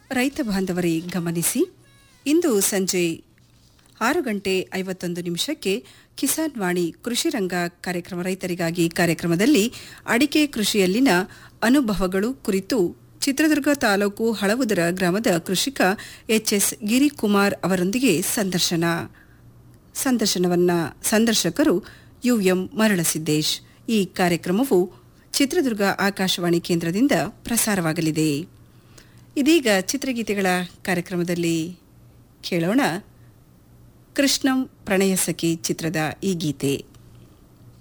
ರೈತ ಬಾಂಧವರೇ ಗಮನಿಸಿ ಇಂದು ಸಂಜೆ ಆರು ಗಂಟೆ ಐವತ್ತೊಂದು ನಿಮಿಷಕ್ಕೆ ಕಿಸಾನ್ ವಾಣಿ ಕೃಷಿ ರಂಗ ಕಾರ್ಯಕ್ರಮ ರೈತರಿಗಾಗಿ ಕಾರ್ಯಕ್ರಮದಲ್ಲಿ ಅಡಿಕೆ ಕೃಷಿಯಲ್ಲಿನ ಅನುಭವಗಳು ಕುರಿತು ಚಿತ್ರದುರ್ಗ ತಾಲೂಕು ಹಳವುದರ ಗ್ರಾಮದ ಕೃಷಿಕ ಎಚ್ಎಸ್ ಗಿರಿಕುಮಾರ್ ಅವರೊಂದಿಗೆ ಸಂದರ್ಶನ ಸಂದರ್ಶನವನ್ನ ಸಂದರ್ಶಕರು ಯುಎಂ ಮರಳಸಿದ್ದೇಶ್ ಈ ಕಾರ್ಯಕ್ರಮವು ಚಿತ್ರದುರ್ಗ ಆಕಾಶವಾಣಿ ಕೇಂದ್ರದಿಂದ ಪ್ರಸಾರವಾಗಲಿದೆ ಇದೀಗ ಚಿತ್ರಗೀತೆಗಳ ಕಾರ್ಯಕ್ರಮದಲ್ಲಿ ಕೇಳೋಣ ಕೃಷ್ಣಂ ಪ್ರಣಯ ಸಖಿ ಚಿತ್ರದ ಈ ಗೀತೆ